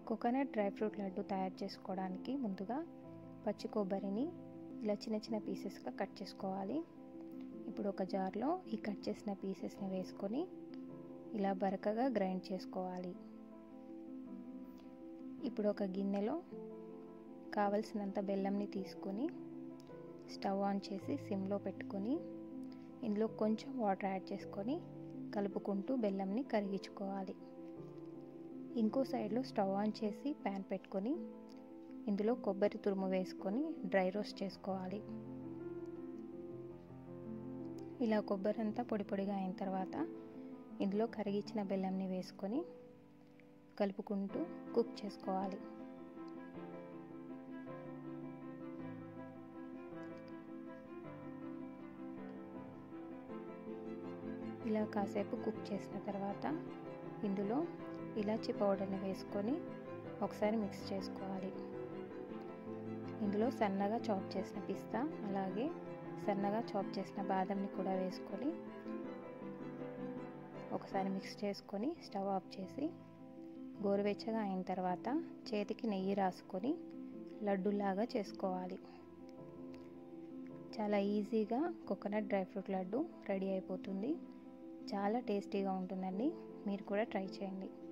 coconut dry fruit laddu తయారు చేసుకోవడానికి ముందుగా పచ్చి కొబ్బరిని ఇలా చిన్న చిన్న పీసెస్గా కట్ చేసుకోవాలి ఇప్పుడు ఒక జార్లో ఈ కట్ చేసిన పీసెస్ని వేసుకొని ఇలా బరకగా గ్రైండ్ చేసుకోవాలి ఇప్పుడు ఒక గిన్నెలో కావలసినంత బెల్లంని తీసుకొని స్టవ్ ఆన్ చేసి సిమ్లో పెట్టుకొని ఇందులో కొంచెం వాటర్ యాడ్ చేసుకొని కలుపుకుంటూ బెల్లంని కరిగించుకోవాలి ఇంకో సైడ్లో స్టవ్ ఆన్ చేసి ప్యాన్ పెట్టుకొని ఇందులో కొబ్బరి తురుము వేసుకొని డ్రై రోస్ట్ చేసుకోవాలి ఇలా కొబ్బరి అంతా పొడి పొడిగా అయిన తర్వాత ఇందులో కరిగించిన బెల్లంని వేసుకొని కలుపుకుంటూ కుక్ చేసుకోవాలి ఇలా కాసేపు కుక్ చేసిన తర్వాత ఇందులో ఇలాచి పౌడర్ని వేసుకొని ఒకసారి మిక్స్ చేసుకోవాలి ఇందులో సన్నగా చాప్ చేసిన పిస్తా అలాగే సన్నగా చాప్ చేసిన బాదంని కూడా వేసుకొని ఒకసారి మిక్స్ చేసుకొని స్టవ్ ఆఫ్ చేసి గోరువెచ్చగా అయిన తర్వాత చేతికి నెయ్యి రాసుకొని లడ్డూలాగా చేసుకోవాలి చాలా ఈజీగా coconut dry fruit laddu ready అయిపోతుంది చాలా టేస్టీగా ఉంటుందండి మీరు కూడా ట్రై చేయండి